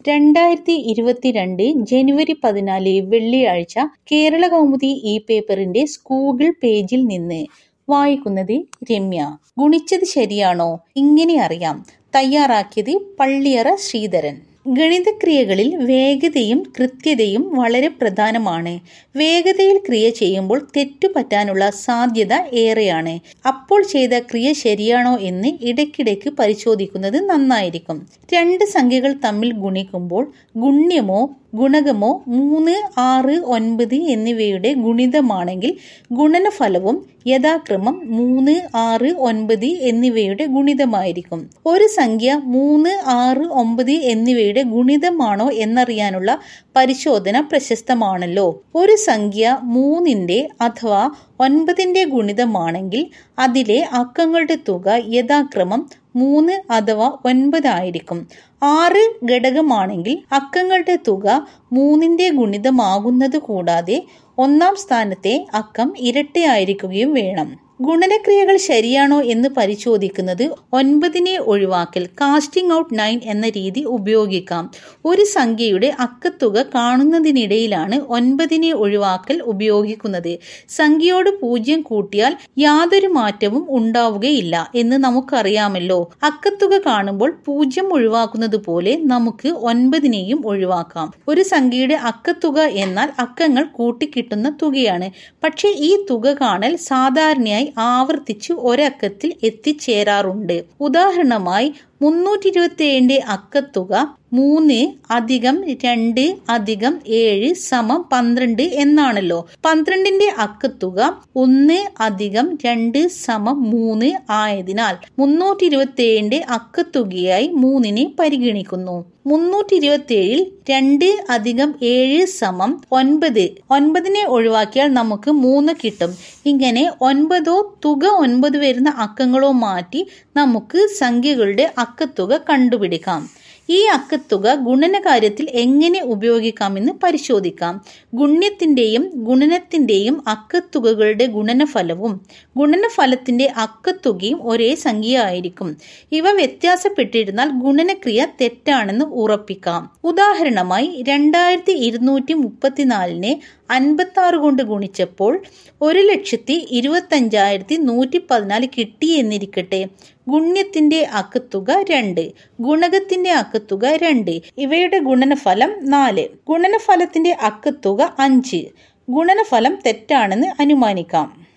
രണ്ടായിരത്തി ഇരുപത്തിരണ്ട് ജനുവരി പതിനാല് വെള്ളിയാഴ്ച കേരള കൗമുദി ഈ പേപ്പറിന്റെ സ്കൂഗിൾ പേജിൽ നിന്ന് വായിക്കുന്നത് രമ്യ ഗുണിച്ചത് ശരിയാണോ ഇങ്ങനെ അറിയാം തയ്യാറാക്കിയത് പള്ളിയറ ശ്രീധരൻ ഗണിതക്രിയകളിൽ വേഗതയും കൃത്യതയും വളരെ പ്രധാനമാണ് വേഗതയിൽ ക്രിയ ചെയ്യുമ്പോൾ തെറ്റുപറ്റാനുള്ള സാധ്യത ഏറെയാണ് അപ്പോൾ ചെയ്ത ക്രിയ ശരിയാണോ എന്ന് ഇടയ്ക്കിടയ്ക്ക് പരിശോധിക്കുന്നത് നന്നായിരിക്കും രണ്ട് സംഖ്യകൾ തമ്മിൽ ഗുണിക്കുമ്പോൾ ഗുണ്യമോ ഗുണകമോ മൂന്ന് ആറ് ഒൻപത് എന്നിവയുടെ ഗുണിതമാണെങ്കിൽ ഗുണനഫലവും യഥാക്രമം മൂന്ന് ആറ് ഒൻപത് എന്നിവയുടെ ഗുണിതമായിരിക്കും ഒരു സംഖ്യ മൂന്ന് ആറ് ഒമ്പത് എന്നിവയുടെ ഗുണിതമാണോ എന്നറിയാനുള്ള പരിശോധന പ്രശസ്തമാണല്ലോ ഒരു സംഖ്യ മൂന്നിന്റെ അഥവാ ഒൻപതിന്റെ ഗുണിതമാണെങ്കിൽ അതിലെ അക്കങ്ങളുടെ തുക യഥാക്രമം മൂന്ന് അഥവാ ഒൻപതായിരിക്കും ആറ് ഘടകമാണെങ്കിൽ അക്കങ്ങളുടെ തുക മൂന്നിന്റെ ഗുണിതമാകുന്നത് കൂടാതെ ഒന്നാം സ്ഥാനത്തെ അക്കം ഇരട്ടയായിരിക്കുകയും വേണം ഗുണനക്രിയകൾ ശരിയാണോ എന്ന് പരിശോധിക്കുന്നത് ഒൻപതിനെ ഒഴിവാക്കൽ കാസ്റ്റിംഗ് ഔട്ട് നയൻ എന്ന രീതി ഉപയോഗിക്കാം ഒരു സംഖ്യയുടെ അക്കത്തുക കാണുന്നതിനിടയിലാണ് ഒൻപതിനെ ഒഴിവാക്കൽ ഉപയോഗിക്കുന്നത് സംഖ്യയോട് പൂജ്യം കൂട്ടിയാൽ യാതൊരു മാറ്റവും ഉണ്ടാവുകയില്ല എന്ന് നമുക്കറിയാമല്ലോ അക്കത്തുക കാണുമ്പോൾ പൂജ്യം ഒഴിവാക്കുന്നത് പോലെ നമുക്ക് ഒൻപതിനെയും ഒഴിവാക്കാം ഒരു സംഖ്യയുടെ അക്കത്തുക എന്നാൽ അക്കങ്ങൾ കൂട്ടിക്കിട്ടുന്ന തുകയാണ് പക്ഷേ ഈ തുക കാണൽ സാധാരണയായി ആവർത്തിച്ച് ഒരക്കത്തിൽ എത്തിച്ചേരാറുണ്ട് ഉദാഹരണമായി മുന്നൂറ്റി ഇരുപത്തി ഏഴിന്റെ അക്കത്തുക മൂന്ന് അധികം രണ്ട് അധികം ഏഴ് സമം പന്ത്രണ്ട് എന്നാണല്ലോ പന്ത്രണ്ടിന്റെ അക്കത്തുക ഒന്ന് അധികം രണ്ട് സമം മൂന്ന് ആയതിനാൽ മുന്നൂറ്റി ഇരുപത്തി ഏഴിന്റെ അക്കത്തുകയായി മൂന്നിനെ പരിഗണിക്കുന്നു മുന്നൂറ്റി ഇരുപത്തി ഏഴിൽ രണ്ട് അധികം ഏഴ് സമം ഒൻപത് ഒൻപതിനെ ഒഴിവാക്കിയാൽ നമുക്ക് മൂന്ന് കിട്ടും ഇങ്ങനെ ഒൻപതോ തുക ഒൻപത് വരുന്ന അക്കങ്ങളോ മാറ്റി നമുക്ക് സംഖ്യകളുടെ അക്കത്തുക കണ്ടുപിടിക്കാം ഈ അക്കത്തുക ഗുണന കാര്യത്തിൽ എങ്ങനെ ഉപയോഗിക്കാമെന്ന് പരിശോധിക്കാം ഗുണ്യത്തിന്റെയും ഗുണനത്തിന്റെയും അക്കത്തുകകളുടെ ഗുണനഫലവും ഗുണനഫലത്തിന്റെ അക്കത്തുകയും ഒരേ സംഖ്യ ആയിരിക്കും ഇവ വ്യത്യാസപ്പെട്ടിരുന്നാൽ ഗുണനക്രിയ തെറ്റാണെന്ന് ഉറപ്പിക്കാം ഉദാഹരണമായി രണ്ടായിരത്തി ഇരുന്നൂറ്റി മുപ്പത്തിനാലിനെ അൻപത്തി ആറ് കൊണ്ട് ഗുണിച്ചപ്പോൾ ഒരു ലക്ഷത്തി ഇരുപത്തി അഞ്ചായിരത്തി നൂറ്റി പതിനാല് കിട്ടി എന്നിരിക്കട്ടെ ഗുണ്യത്തിന്റെ അക്കത്തുക രണ്ട് ഗുണകത്തിന്റെ അക്കത്തുക രണ്ട് ഇവയുടെ ഗുണനഫലം നാല് ഗുണനഫലത്തിന്റെ അക്കത്തുക അഞ്ച് ഗുണനഫലം തെറ്റാണെന്ന് അനുമാനിക്കാം